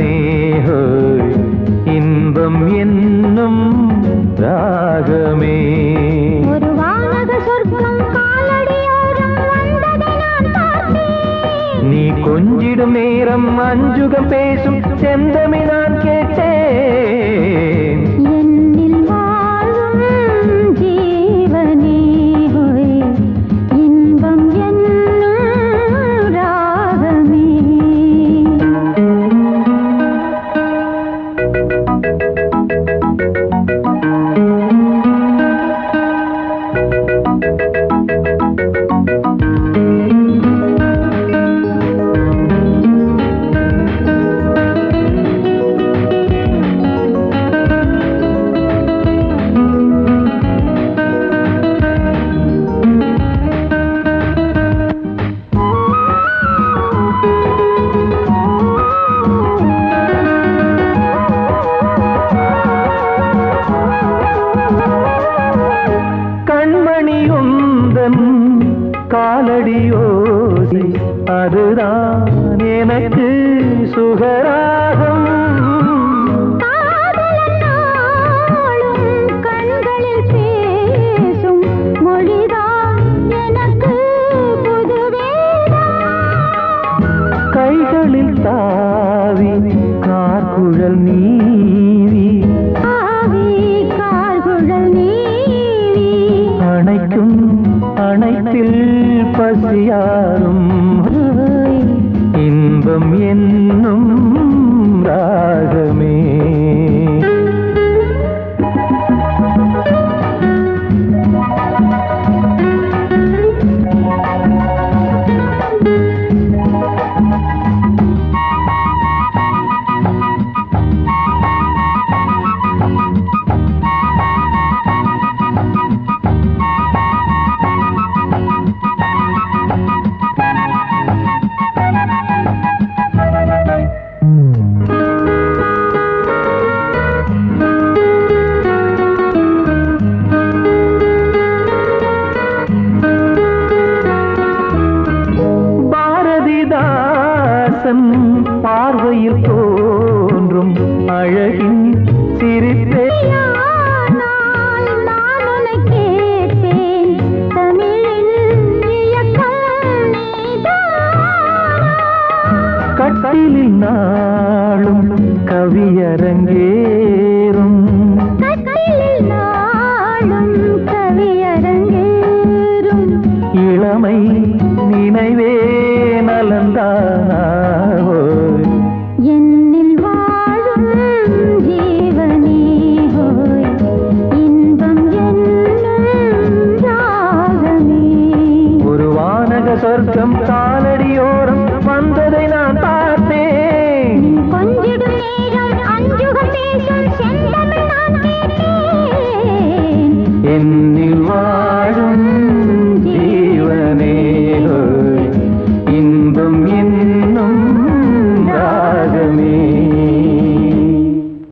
ஹோய், இன்பம் என்னும் ராகமே ஒரு வானக சொர்க்கம் காலடியோரம் வந்ததை நான் பார்த்தேன் நீ கொஞ்சிடும் நேரம் அஞ்சுகம் பேசும் செந்தமி நான் கேட்டேன் என்னில் வாழும் ஜீவனே ஹோய், இன்பம் என்னும் ராகமே கண்மணியுந்தன் காலடியோசி அதுதான் எனக்கு சுகராகம் காதலன் நாளும் கண்களில் பேசும் மொழிதான் எனக்கு புது வேதம் கைகளில் தாவி கார்குழல் நீவி ஆவி கார்குழல் நீவி அணைக்கும் அணைத்தில் பசியாரும் ஹோய், இன்பம் என்னும் ராகமே பாரதிதாசன் பார்வையில் தோன்றும் அழகின் சிரிப்பே ஆனால் நான் உன்னை கேட்பேன் தமிழில் இயக்கம் நீதானா கட்டிலில் நாளும் கவியரங்கே